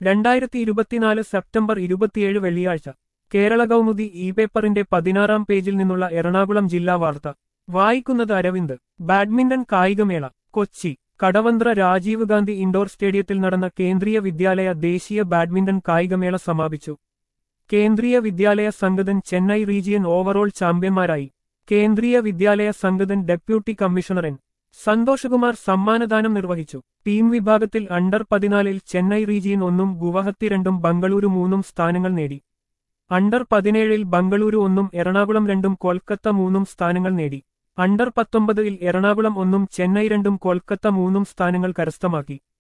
രണ്ടായിരത്തി ഇരുപത്തിനാല് സെപ്റ്റംബർ ഇരുപത്തിയേഴ് വെള്ളിയാഴ്ച കേരള കൗമുദി ഇ പേപ്പറിന്റെ പതിനാറാം പേജിൽ നിന്നുള്ള എറണാകുളം ജില്ലാ വാർത്ത വായിക്കുന്നത് അരവിന്ദ് ബാഡ്മിന്റൺ കായികമേള കൊച്ചി കടവന്ത്ര രാജീവ് ഗാന്ധി ഇൻഡോർ സ്റ്റേഡിയത്തിൽ നടന്ന കേന്ദ്രീയ വിദ്യാലയ ദേശീയ ബാഡ്മിന്റൺ കായികമേള സമാപിച്ചു കേന്ദ്രീയ വിദ്യാലയ സംഗതൻ ചെന്നൈ റീജിയൻ ഓവറോൾ ചാമ്പ്യന്മാരായി Kendriya Vidyalaya Sangathan deputy commissioner N Santhoshkumar സമ്മാനദാനം നിർവഹിച്ചു ടീം വിഭാഗത്തിൽ അണ്ടർ പതിനാലിൽ ചെന്നൈ റീജിയൻ ഒന്നും ഗുവഹത്തി രണ്ടും ബംഗളൂരു മൂന്നും സ്ഥാനങ്ങൾ നേടി അണ്ടർ പതിനേഴിൽ ബംഗളൂരു ഒന്നും എറണാകുളം രണ്ടും കൊൽക്കത്ത മൂന്നും സ്ഥാനങ്ങൾ നേടി അണ്ടർ പത്തൊമ്പതിൽ എറണാകുളം ഒന്നും ചെന്നൈ രണ്ടും കൊൽക്കത്ത മൂന്നും സ്ഥാനങ്ങൾ കരസ്ഥമാക്കി